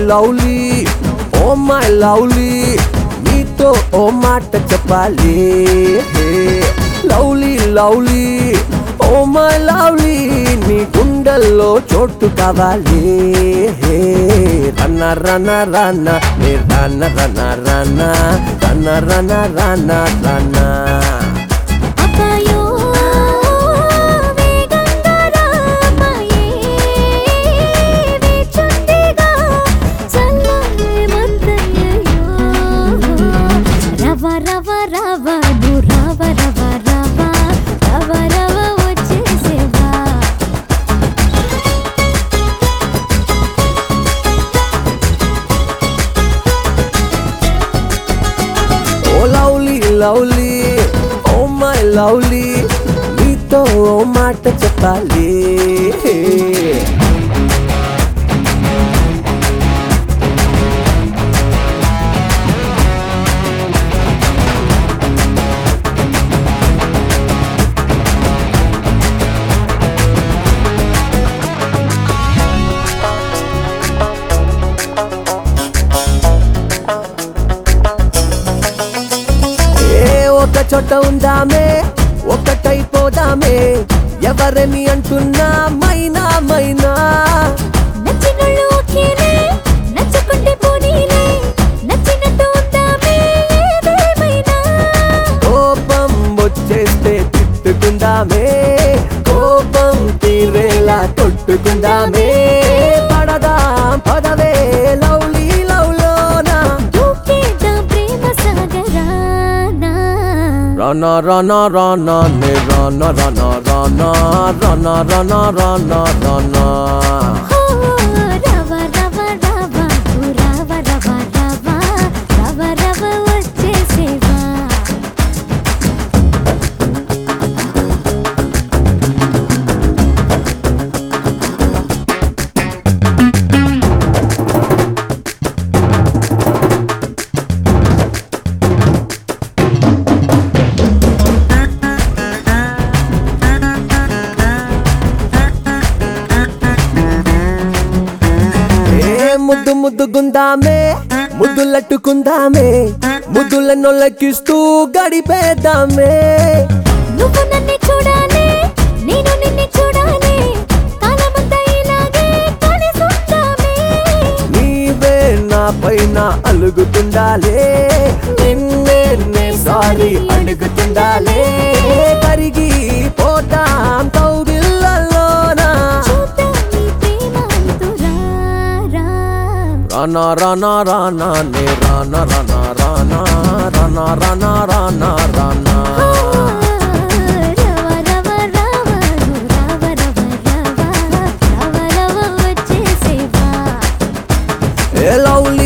lovely oh my lovely నీతో ఓ మాట చెప్పాలి lovely lovely oh my lovely నీ గుండెల్లో చోటు కావాలి రన్న రన్న రన్న నీ రన్న రన్న రన్న రన్న రన్న రన్న రన్న అబ్బాయో వేగంగా రామాయే వేచుందిగా చల్లని మత్తయ్యో రవ రవ రవ ను రవ రవ రవ రవ రవ వచ్చేసేవా oh lovely lovely oh my lovely నీతో ఓ మాట చెప్పాలి ఏ ఒక చోట ఉందామే ఒకటైపోదామే ఎవరని అంటున్నా మైనా మైనా నచ్చినోళ్ళు ఓకేనే నచ్చకుంటే పోనీలే నచ్చినట్టు ఉందామే ఏదేమైనా కోపం వచ్చేస్తే తిట్టుకుందామే కోపం తీరేలా కొట్టుకుందామే పడదాం పదవే లవ్లీ లవ్లోనా దూకేద్దాం ప్రేమ సాగరానా రన రన రన నే రన రన రన రన రన రన రన హో రవ రవ రవ ఓ రవ రవ రవ రవ రవ వచ్చేసేవా ఏ ముద్దు ముద్దు గుందామే ముద్దులట్టుకుందామే ముద్దుల నొల్లకిస్తూ గడిపేద్దామే నువ్వు నన్ను చూడాలి నేను నిన్ను చూడాలి కాలమంతా ఇలాగే కలిసుందామే నీవే నా పైన అలుగుతుండాలే నిన్నే నే సారీ అడుగుతుండాలే కరిగి పోతాం కౌగిళ్ళలోనా చూద్దాం ఈ ప్రేమ అంతురారా రన రన రన నే రన రన రన రన రన రన రన రవ రవ రవ రవ రవ రవ రవ రవ వచ్చేసేవా ఏ లవ్లీ